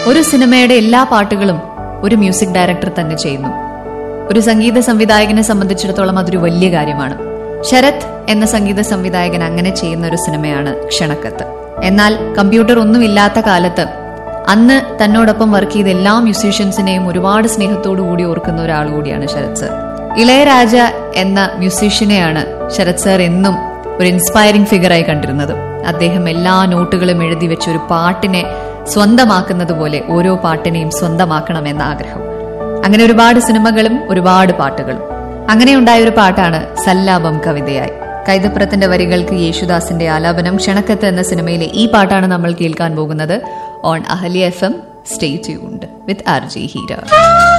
ഒരു സിനിമയുടെ എല്ലാ പാട്ടുകളും ഒരു മ്യൂസിക് ഡയറക്ടർ തന്നെ ചെയ്യുന്നു ഒരു സംഗീത സംവിധായകനെ സംബന്ധിച്ചിടത്തോളം അതൊരു വലിയ കാര്യമാണ് ശരത് എന്ന സംഗീത സംവിധായകൻ അങ്ങനെ ചെയ്യുന്ന ഒരു സിനിമയാണ് ക്ഷണക്കത്ത് എന്നാൽ കമ്പ്യൂട്ടർ ഒന്നുമില്ലാത്ത കാലത്ത് അന്ന് തന്നോടൊപ്പം വർക്ക് ചെയ്ത എല്ലാ മ്യൂസീഷ്യൻസിനെയും ഒരുപാട് സ്നേഹത്തോടു കൂടി ഓർക്കുന്ന ഒരാൾ കൂടിയാണ് ശരത് സർ ഇളയരാജ എന്ന മ്യൂസീഷ്യനെയാണ് ശരത് സർ എന്നും ഒരു ഇൻസ്പയറിംഗ് ഫിഗറായി കണ്ടിരുന്നത് അദ്ദേഹം എല്ലാ നോട്ടുകളും എഴുതി വെച്ച ഒരു പാട്ടിനെ സ്വന്തമാക്കുന്നത് പോലെ ഓരോ പാട്ടിനെയും സ്വന്തമാക്കണമെന്ന ആഗ്രഹം അങ്ങനെ ഒരുപാട് സിനിമകളും ഒരുപാട് പാട്ടുകളും അങ്ങനെ ഉണ്ടായ ഒരു പാട്ടാണ് സല്ലാപം കവിതയായി കൈതപ്രത്തിന്റെ വരികൾക്ക് യേശുദാസിന്റെ ആലാപനം ക്ഷണക്കത്ത് എന്ന സിനിമയിലെ ഈ പാട്ടാണ് നമ്മൾ കേൾക്കാൻ പോകുന്നത് on Ahalya F M stay tuned with R J Heera